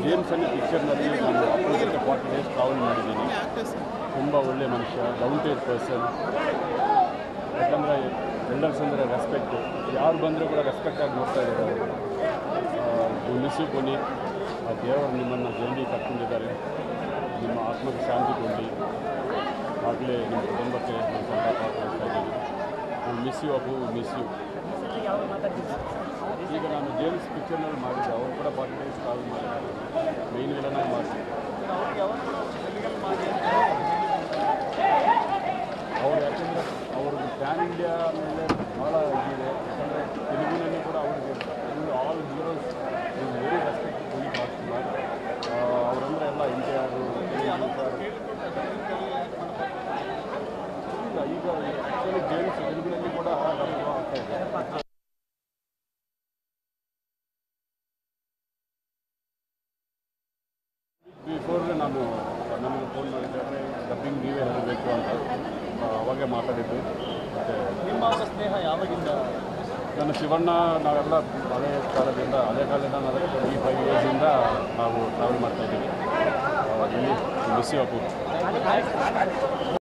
James ಅನ್ನೋ ಪಿಕ್ಚರ್ನಲ್ಲಿ ನಾನು ಅಪ್ಪನ ಜೊತೆ ಫಾರ್ಟಿ ಡೇಸ್ ಟ್ರಾವೆಲ್ ಮಾಡಿದ್ದೀನಿ ತುಂಬ ಒಳ್ಳೆ ಮನುಷ್ಯ ಡೌನ್ ಟು ಪರ್ಸನ್ ಯಾಕಂದರೆ ಎಲ್ಡರ್ಸ್ ಅಂದರೆ ರೆಸ್ಪೆಕ್ಟ್ ಯಾರು ಬಂದರೂ ಕೂಡ ರೆಸ್ಪೆಕ್ಟಾಗಿ ನೋಡ್ತಾ ಇದ್ದಾರೆ ಅವರು ಮಿಸ್ ಯು ಪುನೀತ್ ಆ ದೇವರು ನಿಮ್ಮನ್ನು ಜಲ್ದಿ ಕರ್ಕೊಂಡಿದ್ದಾರೆ ನಿಮ್ಮ ಆತ್ಮಕ್ಕೆ ಶಾಂತಿ ಕೊಡಲಿ ಆಗಲೇ ನಿಮ್ಮ ಕುಟುಂಬಕ್ಕೆ ನಾನು ಸಂತಾಪ ಮಾಡ್ತಾ ಇದ್ದೀನಿ miss you Abu miss you ಈಗ ನಾನು ಜೇಮ್ಸ್ ಪಿಕ್ಚರ್ನಲ್ಲಿ ಮಾಡಿದ್ದೆ ಅವರು ಕೂಡ ಫಾರ್ಟಿ ಡೇಸ್ ಟ್ರಾವೆಲ್ ಮಾಡಿದ್ದಾರೆ ಮೇಯ್ನ್ ವಿಲನಾಗಿ ಮಾಡಿದ್ದೆ ಅವ್ರು ಯಾಕೆಂದರೆ ಅವ್ರದ್ದು ಪ್ಯಾನ್ ಇಂಡಿಯಾ ಮೇಲೆ ಭಾಳ ಇದಿದೆ ಯಾಕಂದರೆ ತೆಲುಗಿನಲ್ಲಿ ಕೂಡ ಅವ್ರಿಗೆ full all heroes very respect Puneeth Rajkumar ಅವರಂದರೆ ಎಲ್ಲ ಎನ್ ಟಿ ಆರು ಇಲ್ಲ ಈಗ ಆ್ಯಕ್ಚುಲಿ ಗೇಮ್ಸ್ ತೆಲುಗಿನಲ್ಲಿ ಕೂಡ ಡಬ್ಬು ಆಗ್ತಾ ಇದೆ ಬಿಫೋರ್ ನಾನು ನನಗೆ ಫೋನ್ ಮಾಡಿದ್ದಾರೆ ಡಬ್ಬಿಂಗ್ ನೀವೇ ಹೇಳಬೇಕು ಅಂತ ಆ, ಅವಾಗೇ ಮಾತಾಡಿದ್ದು ಮತ್ತು ನಿಮ್ಮ ಅವರ ಸ್ನೇಹ ಯಾವಾಗಿಂದ ನನ್ನ ಶಿವಣ್ಣ ನಾವೆಲ್ಲ ಹಳೆ ಕಾಲದಿಂದ ಹಳೆ ಕಾಲದಿಂದ ನಾವು ಟ್ವೆಂಟಿ ಫೈವ್ ಇಯರ್ಸಿಂದ ನಾವು ಟ್ರಾವೆಲ್ ಮಾಡ್ತಾಯಿದ್ದೀವಿ ಇಲ್ಲಿ ಮಿಸ್ ಯು ಅಪ್ಪು